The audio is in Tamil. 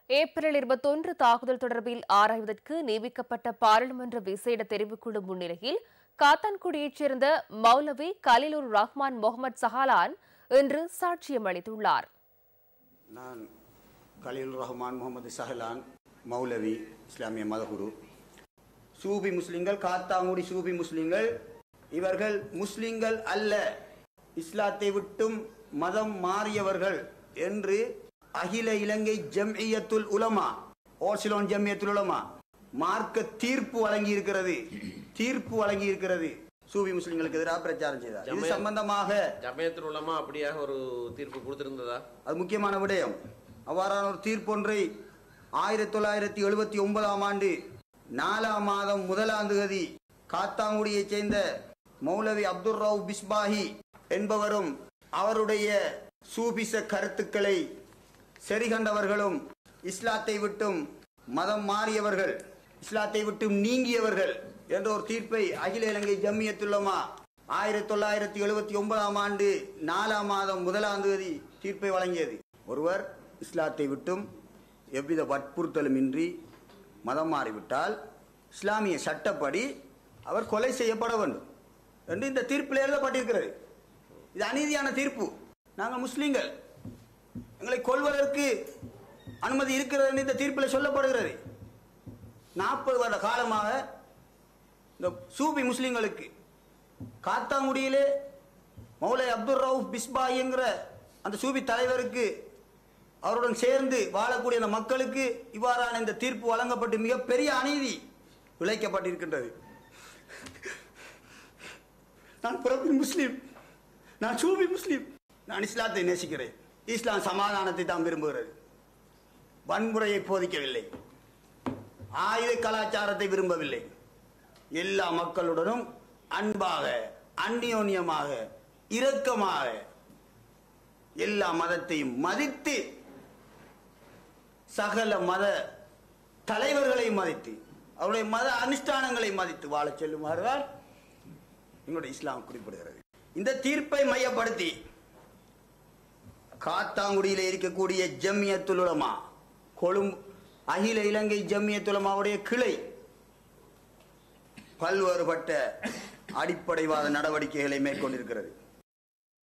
ஏப்ரல் இருபத்தொன்று தாக்குதல் தொடர்பில் ஆராய்வதற்கு நியமிக்கப்பட்ட பாராளுமன்ற விசேட தெரிவுக்குழு முன்னிலையில் காத்தான்குடியைச் சேர்ந்த மௌலவி கலிலுர் ரஹ்மான் முகமது சஹாலான் இன்று சாட்சியம் அளித்துள்ளார் நான் கலீல் ரஹ்மான் முகமது சஹலான் மௌலவி இஸ்லாமிய மதகுரு சூபி முஸ்லிம்கள் காத்தாங்குடி சூபி முஸ்லிம்கள் இவர்கள் முஸ்லிம்கள் அல்ல இஸ்லாத்தை விட்டும் மதம் மாறியவர்கள் என்று அகில இலங்கை ஜம்இயத்துல் உலமா ஓசிலோன் ஜம்இயத்துல் உலமா மார்க்க தீர்ப்பு வழங்கி இருக்கிறது தீர்ப்பு வழங்கி இருக்கிறது சூபி முஸ்லிம்களுக்கு எதிராக பிரச்சாரம் செய்தார் இது ஜம்மிய- சம்பந்தமாக ஜமயத்தில் உள்ளமா அப்படியாக ஒரு தீர்ப்பு கொடுத்திருந்ததா அது முக்கியமான விடயம் அவ்வாறான ஒரு தீர்ப்பு ஒன்றை ஆயிரத்தி தொள்ளாயிரத்தி எழுபத்தி ஒன்பதாம் ஆண்டு நாலாம் மாதம் முதலாம் தேதி காத்தாங்குடியைச் சேர்ந்த மௌலவி அப்துல் ரவு பிஸ்பாஹி என்பவரும் அவருடைய சூபிச கருத்துக்களை சரிகண்டவர்களும் இஸ்லாத்தை விட்டும் மதம் மாறியவர்கள் இஸ்லாத்தை விட்டும் நீங்கியவர்கள் என்ற ஒரு தீர்ப்பை அகில இலங்கை ஜம்மியத்துள்ளமா ஆயிரத்தி தொள்ளாயிரத்தி எழுபத்தி ஒன்பதாம் ஆண்டு நாலாம் மாதம் முதலாம் தேதி தீர்ப்பை வழங்கியது ஒருவர் இஸ்லாத்தை விட்டும் எவ்வித வற்புறுத்தலும் இன்றி மதம் மாறிவிட்டால் இஸ்லாமிய சட்டப்படி அவர் கொலை செய்யப்பட வேண்டும் என்று இந்த தீர்ப்பில் எழுதப்பட்டிருக்கிறது இது அநீதியான தீர்ப்பு நாங்கள் முஸ்லீம்கள் எங்களை கொல்வதற்கு அனுமதி இருக்கிறது என்று இந்த தீர்ப்பில் சொல்லப்படுகிறது நாற்பது வருட காலமாக இந்த சூபி முஸ்லிம்களுக்கு காத்தாங்குடியிலே மௌலை அப்துல் ரவுப் பிஸ்பாயிங்கிற அந்த சூபி தலைவருக்கு அவருடன் சேர்ந்து வாழக்கூடிய அந்த மக்களுக்கு இவ்வாறான இந்த தீர்ப்பு வழங்கப்பட்டு மிகப்பெரிய அநீதி விளைக்கப்பட்டிருக்கின்றது நான் பிறப்பின் முஸ்லீம் நான் சூபி முஸ்லீம் நான் இஸ்லாத்தை நேசிக்கிறேன் இஸ்லாம் சமாதானத்தை தான் விரும்புகிறது வன்முறையை போதிக்கவில்லை ஆயுத கலாச்சாரத்தை விரும்பவில்லை எல்லா மக்களுடனும் அன்பாக அந்நியோன்யமாக இரக்கமாக எல்லா மதத்தையும் மதித்து சகல மத தலைவர்களை மதித்து அவருடைய மத அனுஷ்டானங்களை மதித்து வாழச் செல்லுமாறுதான் எங்களுடைய இஸ்லாம் குறிப்பிடுகிறது இந்த தீர்ப்பை மையப்படுத்தி காத்தாங்குடியில இருக்கக்கூடிய ஜம்மியத்துல் உலமா கொழும்பு அகில இலங்கை ஜம்மியத்துல் உலமாவுடைய கிளை பல்வேறுபட்ட அடிப்படைவாத நடவடிக்கைகளை மேற்கொண்டிருக்கிறது